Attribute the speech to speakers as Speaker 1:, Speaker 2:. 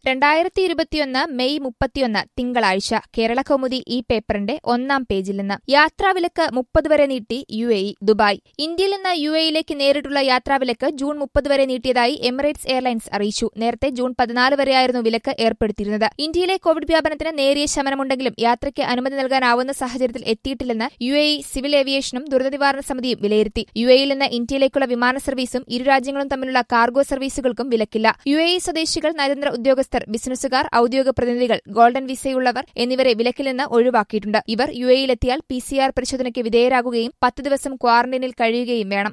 Speaker 1: രണ്ടായിരത്തി ഇരുപത്തിയൊന്ന് മെയ് മുപ്പത്തിയൊന്ന് തിങ്കളാഴ്ച കേരളകൗമുദി ഈ പേപ്പറിന്റെ ഒന്നാം പേജിൽ നിന്ന് യാത്രാവിലക്ക് മുപ്പത് വരെ നീട്ടി യു എ ഇ ദുബായ് ഇന്ത്യയിൽ നിന്ന് യു എയിലേക്ക് നേരിട്ടുള്ള യാത്രാവിലക്ക് ജൂൺ മുപ്പത് വരെ നീട്ടിയതായി എമിറേറ്റ്സ് എയർലൈൻസ് അറിയിച്ചു നേരത്തെ ജൂൺ പതിനാല് വരെയായിരുന്നു വിലക്ക് ഏർപ്പെടുത്തിയിരുന്നത് ഇന്ത്യയിലെ കോവിഡ് വ്യാപനത്തിന് നേരിയ ശമനമുണ്ടെങ്കിലും യാത്രയ്ക്ക് അനുമതി നൽകാനാവുന്ന സാഹചര്യത്തിൽ എത്തിയിട്ടില്ലെന്ന് യു എ ഇ സിവിൽ ഏവിയേഷനും ദുരന്ത നിവാരണ സമിതിയും വിലയിരുത്തി യു എയിൽ നിന്ന് ഇന്ത്യയിലേക്കുള്ള വിമാന സർവീസും ഇരു രാജ്യങ്ങളും തമ്മിലുള്ള കാർഗോ സർവീസുകൾക്കും വിലക്കില്ല യു എ ഇ സ്വദേശികൾ നയതന്ത്ര ഉദ്യോഗസ്ഥർ ബിസിനസ്സുകാർ ഔദ്യോഗിക പ്രതിനിധികൾ ഗോൾഡൻ വിസയുള്ളവർ എന്നിവരെ വിലക്കിൽ നിന്ന് ഒഴിവാക്കിയിട്ടുണ്ട് ഇവർ യു എയിലെത്തിയാൽ പി സി ആർ പരിശോധനയ്ക്ക് വിധേയരാകുകയും പത്ത് ദിവസം ക്വാറന്റൈനിൽ കഴിയുകയും വേണം